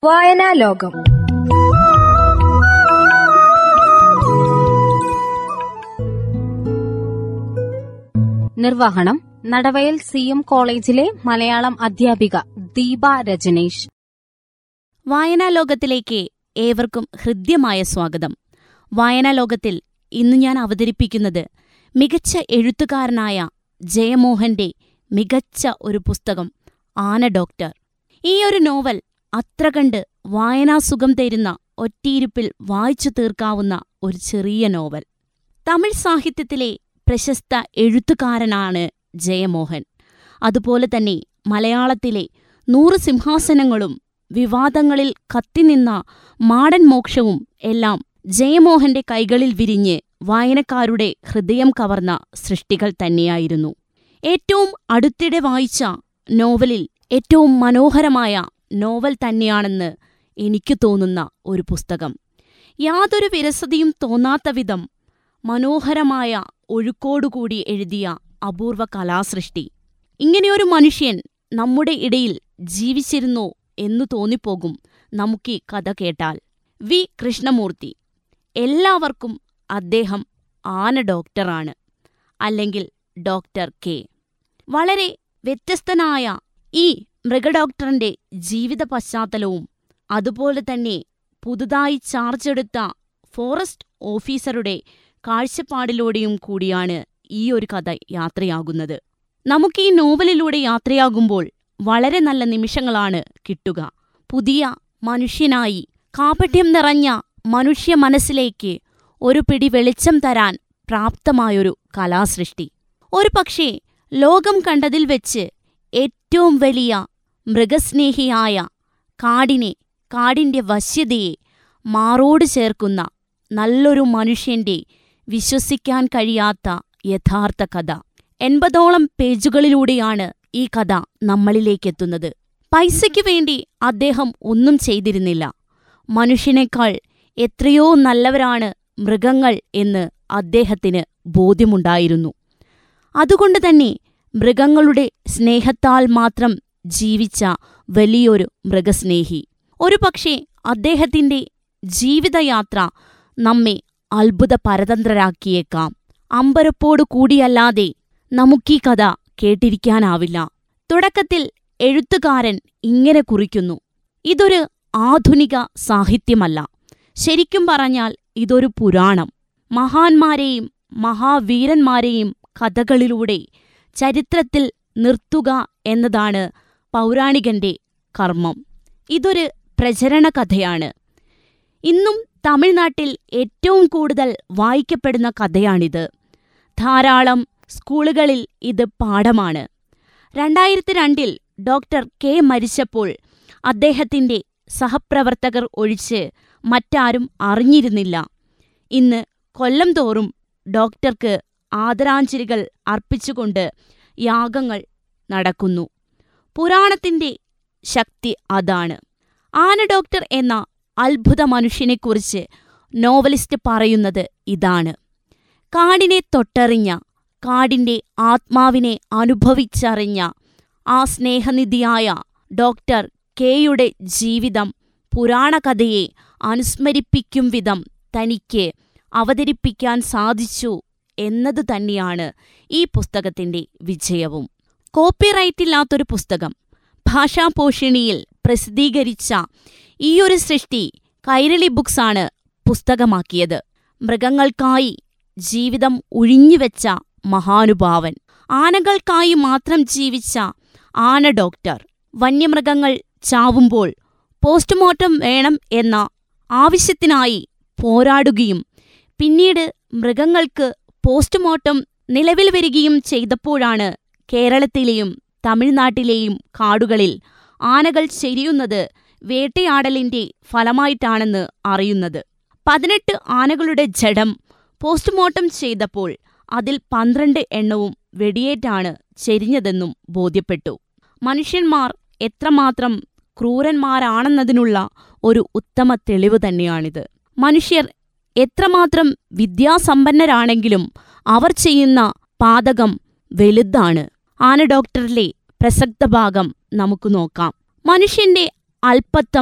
വായനാ ലോകം നിർവഹണം നടവയൽ സി എം കോളേജിലെ മലയാളം അധ്യാപിക ദീപ രജനീഷ് വായനാലോകത്തിലേക്ക് ഏവർക്കും ഹൃദ്യമായ സ്വാഗതം വായനാലോകത്തിൽ ഇന്ന് ഞാൻ അവതരിപ്പിക്കുന്നത് മികച്ച എഴുത്തുകാരനായ ജയമോഹന്റെ മികച്ച ഒരു പുസ്തകം ആന ഡോക്ടർ ഈ ഒരു നോവൽ അത്ര കണ്ട് വായനാസുഖം തരുന്ന ഒറ്റയിരുപ്പിൽ വായിച്ചു തീർക്കാവുന്ന ഒരു ചെറിയ നോവൽ തമിഴ് സാഹിത്യത്തിലെ പ്രശസ്ത എഴുത്തുകാരനാണ് ജയമോഹൻ അതുപോലെ തന്നെ മലയാളത്തിലെ നൂറ് സിംഹാസനങ്ങളും വിവാദങ്ങളിൽ കത്തിനിന്ന മാടൻ മോക്ഷവും എല്ലാം ജയമോഹന്റെ കൈകളിൽ വിരിഞ്ഞ് വായനക്കാരുടെ ഹൃദയം കവർന്ന സൃഷ്ടികൾ തന്നെയായിരുന്നു ഏറ്റവും അടുത്തിടെ വായിച്ച നോവലിൽ ഏറ്റവും മനോഹരമായ നോവൽ തന്നെയാണെന്ന് എനിക്ക് തോന്നുന്ന ഒരു പുസ്തകം യാതൊരു വിരസതയും തോന്നാത്ത വിധം മനോഹരമായ ഒഴുക്കോടുകൂടി എഴുതിയ അപൂർവ കലാസൃഷ്ടി ഇങ്ങനെയൊരു മനുഷ്യൻ നമ്മുടെ ഇടയിൽ ജീവിച്ചിരുന്നോ എന്നു തോന്നിപ്പോകും നമുക്കീ കഥ കേട്ടാൽ വി കൃഷ്ണമൂർത്തി എല്ലാവർക്കും അദ്ദേഹം ആന ഡോക്ടറാണ് അല്ലെങ്കിൽ ഡോക്ടർ കെ വളരെ വ്യത്യസ്തനായ ഈ മൃഗഡോക്ടറിന്റെ ജീവിത പശ്ചാത്തലവും അതുപോലെ തന്നെ പുതുതായി ചാർജെടുത്ത ഫോറസ്റ്റ് ഓഫീസറുടെ കാഴ്ചപ്പാടിലൂടെയും കൂടിയാണ് ഈ ഒരു കഥ യാത്രയാകുന്നത് നമുക്ക് ഈ നോവലിലൂടെ യാത്രയാകുമ്പോൾ വളരെ നല്ല നിമിഷങ്ങളാണ് കിട്ടുക പുതിയ മനുഷ്യനായി കാപട്യം നിറഞ്ഞ മനുഷ്യ മനസ്സിലേക്ക് ഒരു പിടി വെളിച്ചം തരാൻ പ്രാപ്തമായൊരു കലാസൃഷ്ടി ഒരു പക്ഷേ ലോകം കണ്ടതിൽ വെച്ച് ഏറ്റവും വലിയ മൃഗസ്നേഹിയായ കാടിനെ കാടിന്റെ വശ്യതയെ മാറോട് ചേർക്കുന്ന നല്ലൊരു മനുഷ്യന്റെ വിശ്വസിക്കാൻ കഴിയാത്ത യഥാർത്ഥ കഥ എൺപതോളം പേജുകളിലൂടെയാണ് ഈ കഥ നമ്മളിലേക്കെത്തുന്നത് പൈസയ്ക്ക് വേണ്ടി അദ്ദേഹം ഒന്നും ചെയ്തിരുന്നില്ല മനുഷ്യനേക്കാൾ എത്രയോ നല്ലവരാണ് മൃഗങ്ങൾ എന്ന് അദ്ദേഹത്തിന് ബോധ്യമുണ്ടായിരുന്നു അതുകൊണ്ട് തന്നെ മൃഗങ്ങളുടെ സ്നേഹത്താൽ മാത്രം ജീവിച്ച വലിയൊരു മൃഗസ്നേഹി ഒരുപക്ഷെ അദ്ദേഹത്തിന്റെ ജീവിതയാത്ര നമ്മെ അത്ഭുത പരതന്ത്രരാക്കിയേക്കാം അമ്പരപ്പോടു കൂടിയല്ലാതെ നമുക്കീ കഥ കേട്ടിരിക്കാനാവില്ല തുടക്കത്തിൽ എഴുത്തുകാരൻ ഇങ്ങനെ കുറിക്കുന്നു ഇതൊരു ആധുനിക സാഹിത്യമല്ല ശരിക്കും പറഞ്ഞാൽ ഇതൊരു പുരാണം മഹാന്മാരെയും മഹാവീരന്മാരെയും കഥകളിലൂടെ ചരിത്രത്തിൽ നിർത്തുക എന്നതാണ് പൗരാണികന്റെ കർമ്മം ഇതൊരു പ്രചരണ കഥയാണ് ഇന്നും തമിഴ്നാട്ടിൽ ഏറ്റവും കൂടുതൽ വായിക്കപ്പെടുന്ന കഥയാണിത് ധാരാളം സ്കൂളുകളിൽ ഇത് പാഠമാണ് രണ്ടായിരത്തി രണ്ടിൽ ഡോക്ടർ കെ മരിച്ചപ്പോൾ അദ്ദേഹത്തിന്റെ സഹപ്രവർത്തകർ ഒഴിച്ച് മറ്റാരും അറിഞ്ഞിരുന്നില്ല ഇന്ന് കൊല്ലം തോറും ഡോക്ടർക്ക് ആദരാഞ്ജലികൾ അർപ്പിച്ചുകൊണ്ട് യാഗങ്ങൾ നടക്കുന്നു പുരാണത്തിന്റെ ശക്തി അതാണ് ആന ഡോക്ടർ എന്ന അത്ഭുത മനുഷ്യനെക്കുറിച്ച് നോവലിസ്റ്റ് പറയുന്നത് ഇതാണ് കാടിനെ തൊട്ടറിഞ്ഞ കാടിന്റെ ആത്മാവിനെ അനുഭവിച്ചറിഞ്ഞ ആ സ്നേഹനിധിയായ ഡോക്ടർ കെയുടെ ജീവിതം പുരാണകഥയെ അനുസ്മരിപ്പിക്കും വിധം തനിക്ക് അവതരിപ്പിക്കാൻ സാധിച്ചു എന്നതു തന്നെയാണ് ഈ പുസ്തകത്തിന്റെ വിജയവും കോപ്പിറൈറ്റില്ലാത്തൊരു പുസ്തകം ഭാഷാപോഷിണിയിൽ പ്രസിദ്ധീകരിച്ച ഈയൊരു സൃഷ്ടി കൈരളി ബുക്സാണ് പുസ്തകമാക്കിയത് മൃഗങ്ങൾക്കായി ജീവിതം ഉഴിഞ്ഞുവെച്ച മഹാനുഭാവൻ ആനകൾക്കായി മാത്രം ജീവിച്ച ആന ഡോക്ടർ വന്യമൃഗങ്ങൾ ചാവുമ്പോൾ പോസ്റ്റ്മോർട്ടം വേണം എന്ന ആവശ്യത്തിനായി പോരാടുകയും പിന്നീട് മൃഗങ്ങൾക്ക് പോസ്റ്റ്മോർട്ടം നിലവിൽ വരികയും ചെയ്തപ്പോഴാണ് കേരളത്തിലെയും തമിഴ്നാട്ടിലെയും കാടുകളിൽ ആനകൾ ചെരിയുന്നത് വേട്ടയാടലിന്റെ ഫലമായിട്ടാണെന്ന് അറിയുന്നത് പതിനെട്ട് ആനകളുടെ ജഡം പോസ്റ്റ്മോർട്ടം ചെയ്തപ്പോൾ അതിൽ പന്ത്രണ്ട് എണ്ണവും വെടിയേറ്റാണ് ചെരിഞ്ഞതെന്നും ബോധ്യപ്പെട്ടു മനുഷ്യന്മാർ എത്രമാത്രം ക്രൂരന്മാരാണെന്നതിനുള്ള ഒരു ഉത്തമ തെളിവ് തന്നെയാണിത് മനുഷ്യർ എത്രമാത്രം വിദ്യാസമ്പന്നരാണെങ്കിലും അവർ ചെയ്യുന്ന പാതകം വലുതാണ് ആന ഡോക്ടറിലെ പ്രസക്ത ഭാഗം നമുക്ക് നോക്കാം മനുഷ്യന്റെ അല്പത്വം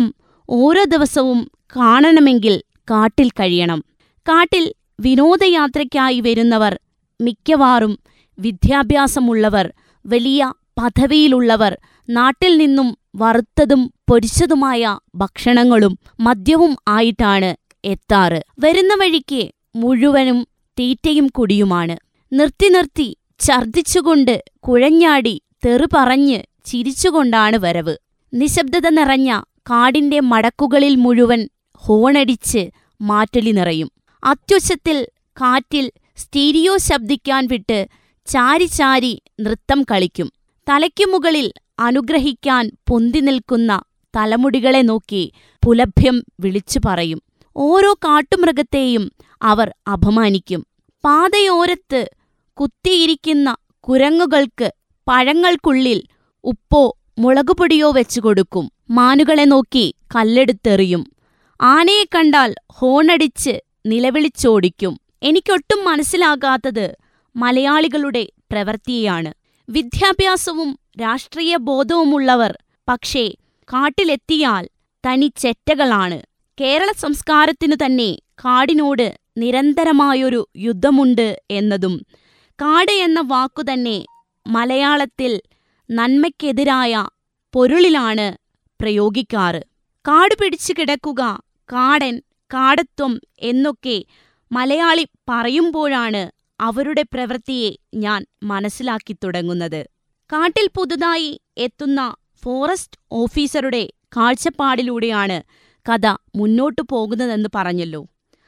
ഓരോ ദിവസവും കാണണമെങ്കിൽ കാട്ടിൽ കഴിയണം കാട്ടിൽ വിനോദയാത്രയ്ക്കായി വരുന്നവർ മിക്കവാറും വിദ്യാഭ്യാസമുള്ളവർ വലിയ പദവിയിലുള്ളവർ നാട്ടിൽ നിന്നും വറുത്തതും പൊരിച്ചതുമായ ഭക്ഷണങ്ങളും മദ്യവും ആയിട്ടാണ് എത്താറ് വരുന്ന വഴിക്ക് മുഴുവനും തീറ്റയും കുടിയുമാണ് നിർത്തി നിർത്തി ഛർദിച്ചുകൊണ്ട് കുഴഞ്ഞാടി തെറി പറഞ്ഞ് ചിരിച്ചുകൊണ്ടാണ് വരവ് നിശബ്ദത നിറഞ്ഞ കാടിന്റെ മടക്കുകളിൽ മുഴുവൻ ഹോണടിച്ച് മാറ്റൊലി നിറയും അത്യുച്ചത്തിൽ കാറ്റിൽ സ്റ്റീരിയോ ശബ്ദിക്കാൻ വിട്ട് ചാരി ചാരി നൃത്തം കളിക്കും തലയ്ക്കു മുകളിൽ അനുഗ്രഹിക്കാൻ പൊന്തി നിൽക്കുന്ന തലമുടികളെ നോക്കി പുലഭ്യം വിളിച്ചു പറയും ഓരോ കാട്ടുമൃഗത്തെയും അവർ അപമാനിക്കും പാതയോരത്ത് കുത്തിയിരിക്കുന്ന കുരങ്ങുകൾക്ക് പഴങ്ങൾക്കുള്ളിൽ ഉപ്പോ മുളകുപൊടിയോ വെച്ചു കൊടുക്കും മാനുകളെ നോക്കി കല്ലെടുത്തെറിയും ആനയെ കണ്ടാൽ ഹോണടിച്ച് നിലവിളിച്ചോടിക്കും എനിക്കൊട്ടും മനസ്സിലാകാത്തത് മലയാളികളുടെ പ്രവൃത്തിയെയാണ് വിദ്യാഭ്യാസവും രാഷ്ട്രീയ ബോധവുമുള്ളവർ പക്ഷേ കാട്ടിലെത്തിയാൽ തനിച്ചെറ്റകളാണ് കേരള സംസ്കാരത്തിനു തന്നെ കാടിനോട് നിരന്തരമായൊരു യുദ്ധമുണ്ട് എന്നതും കാട് എന്ന വാക്കുതന്നെ മലയാളത്തിൽ നന്മയ്ക്കെതിരായ പൊരുളിലാണ് പ്രയോഗിക്കാറ് കാട് പിടിച്ചു കിടക്കുക കാടൻ കാടത്വം എന്നൊക്കെ മലയാളി പറയുമ്പോഴാണ് അവരുടെ പ്രവൃത്തിയെ ഞാൻ മനസ്സിലാക്കി തുടങ്ങുന്നത് കാട്ടിൽ പുതുതായി എത്തുന്ന ഫോറസ്റ്റ് ഓഫീസറുടെ കാഴ്ചപ്പാടിലൂടെയാണ് കഥ മുന്നോട്ടു പോകുന്നതെന്ന് പറഞ്ഞല്ലോ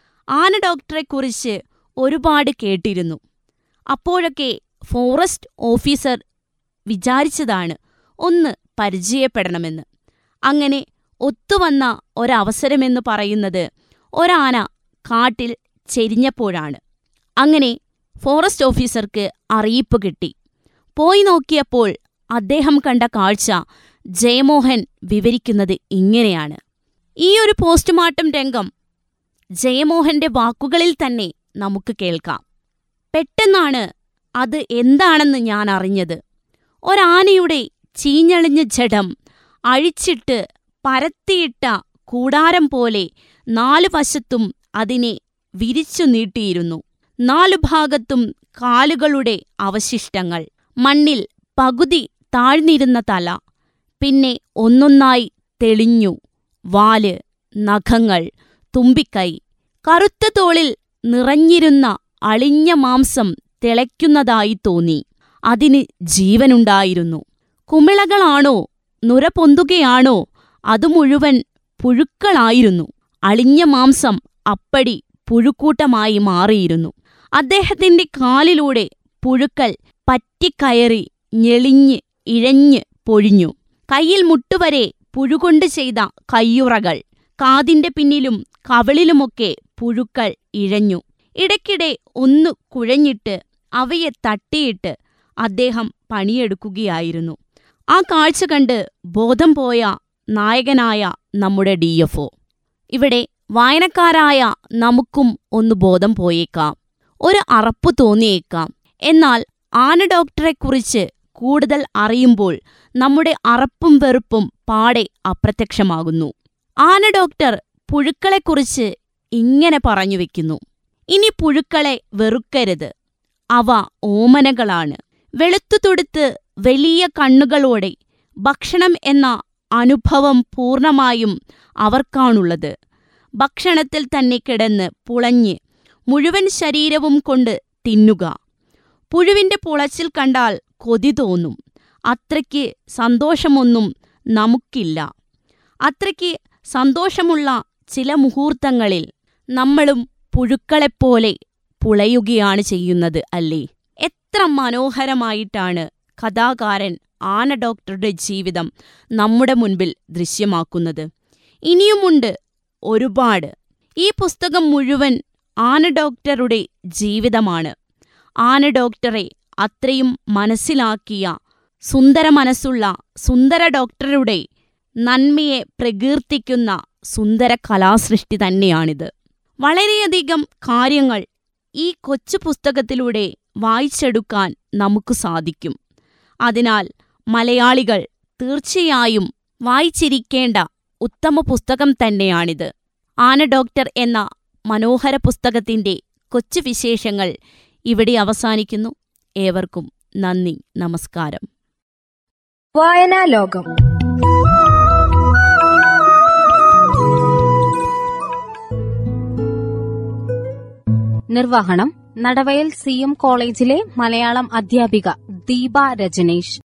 ആന ഡോക്ടറെക്കുറിച്ച് ഒരുപാട് കേട്ടിരുന്നു അപ്പോഴൊക്കെ ഫോറസ്റ്റ് ഓഫീസർ വിചാരിച്ചതാണ് ഒന്ന് പരിചയപ്പെടണമെന്ന് അങ്ങനെ ഒത്തുവന്ന ഒരവസരമെന്ന് പറയുന്നത് ഒരാന കാട്ടിൽ ചെരിഞ്ഞപ്പോഴാണ് അങ്ങനെ ഫോറസ്റ്റ് ഓഫീസർക്ക് അറിയിപ്പ് കിട്ടി പോയി നോക്കിയപ്പോൾ അദ്ദേഹം കണ്ട കാഴ്ച ജയമോഹൻ വിവരിക്കുന്നത് ഇങ്ങനെയാണ് ഈ ഒരു പോസ്റ്റ്മോർട്ടം രംഗം ജയമോഹന്റെ വാക്കുകളിൽ തന്നെ നമുക്ക് കേൾക്കാം പെട്ടെന്നാണ് അത് എന്താണെന്ന് ഞാൻ അറിഞ്ഞത് ഒരാനയുടെ ചീഞ്ഞളിഞ്ഞ ജഡം അഴിച്ചിട്ട് പരത്തിയിട്ട കൂടാരം പോലെ നാലു വശത്തും അതിനെ വിരിച്ചു നീട്ടിയിരുന്നു നാലു ഭാഗത്തും കാലുകളുടെ അവശിഷ്ടങ്ങൾ മണ്ണിൽ പകുതി താഴ്ന്നിരുന്ന തല പിന്നെ ഒന്നൊന്നായി തെളിഞ്ഞു വാല് നഖങ്ങൾ തുമ്പിക്കൈ കറുത്ത തോളിൽ നിറഞ്ഞിരുന്ന അളിഞ്ഞ മാംസം തിളയ്ക്കുന്നതായി തോന്നി അതിന് ജീവനുണ്ടായിരുന്നു കുമിളകളാണോ നുര പൊന്തുകയാണോ അതു മുഴുവൻ പുഴുക്കളായിരുന്നു അളിഞ്ഞ മാംസം അപ്പടി പുഴുക്കൂട്ടമായി മാറിയിരുന്നു അദ്ദേഹത്തിന്റെ കാലിലൂടെ പുഴുക്കൾ പറ്റിക്കയറി ഞെളിഞ്ഞ് ഇഴഞ്ഞ് പൊഴിഞ്ഞു കയ്യിൽ മുട്ടുവരെ പുഴുകൊണ്ട് ചെയ്ത കയ്യുറകൾ കാതിന്റെ പിന്നിലും കവിളിലുമൊക്കെ പുഴുക്കൾ ഇഴഞ്ഞു ഇടയ്ക്കിടെ ഒന്നു കുഴഞ്ഞിട്ട് അവയെ തട്ടിയിട്ട് അദ്ദേഹം പണിയെടുക്കുകയായിരുന്നു ആ കാഴ്ച കണ്ട് ബോധം പോയ നായകനായ നമ്മുടെ ഡി എഫ് ഇവിടെ വായനക്കാരായ നമുക്കും ഒന്ന് ബോധം പോയേക്കാം ഒരു അറപ്പ് തോന്നിയേക്കാം എന്നാൽ ആന ഡോക്ടറെക്കുറിച്ച് കൂടുതൽ അറിയുമ്പോൾ നമ്മുടെ അറപ്പും വെറുപ്പും പാടെ അപ്രത്യക്ഷമാകുന്നു ആന ഡോക്ടർ പുഴുക്കളെക്കുറിച്ച് ഇങ്ങനെ പറഞ്ഞു വെക്കുന്നു ഇനി പുഴുക്കളെ വെറുക്കരുത് അവ ഓമനകളാണ് വെളുത്തു തുടുത്ത് വലിയ കണ്ണുകളോടെ ഭക്ഷണം എന്ന അനുഭവം പൂർണമായും അവർക്കാണുള്ളത് ഭക്ഷണത്തിൽ തന്നെ കിടന്ന് പുളഞ്ഞ് മുഴുവൻ ശരീരവും കൊണ്ട് തിന്നുക പുഴുവിന്റെ പുളച്ചിൽ കണ്ടാൽ കൊതി തോന്നും അത്രയ്ക്ക് സന്തോഷമൊന്നും നമുക്കില്ല അത്രയ്ക്ക് സന്തോഷമുള്ള ചില മുഹൂർത്തങ്ങളിൽ നമ്മളും പുഴുക്കളെപ്പോലെ പുളയുകയാണ് ചെയ്യുന്നത് അല്ലേ എത്ര മനോഹരമായിട്ടാണ് കഥാകാരൻ ആന ഡോക്ടറുടെ ജീവിതം നമ്മുടെ മുൻപിൽ ദൃശ്യമാക്കുന്നത് ഇനിയുമുണ്ട് ഒരുപാട് ഈ പുസ്തകം മുഴുവൻ ആന ഡോക്ടറുടെ ജീവിതമാണ് ആന ഡോക്ടറെ അത്രയും മനസ്സിലാക്കിയ സുന്ദര മനസ്സുള്ള സുന്ദര ഡോക്ടറുടെ നന്മയെ പ്രകീർത്തിക്കുന്ന സുന്ദര കലാസൃഷ്ടി തന്നെയാണിത് വളരെയധികം കാര്യങ്ങൾ ഈ കൊച്ചു പുസ്തകത്തിലൂടെ വായിച്ചെടുക്കാൻ നമുക്ക് സാധിക്കും അതിനാൽ മലയാളികൾ തീർച്ചയായും വായിച്ചിരിക്കേണ്ട ഉത്തമ പുസ്തകം തന്നെയാണിത് ആന ഡോക്ടർ എന്ന മനോഹര പുസ്തകത്തിന്റെ കൊച്ചു വിശേഷങ്ങൾ ഇവിടെ അവസാനിക്കുന്നു ഏവർക്കും നന്ദി നമസ്കാരം വായനാ ലോകം നിർവഹണം നടവയൽ സി എം കോളേജിലെ മലയാളം അധ്യാപിക ദീപ രജനീഷ്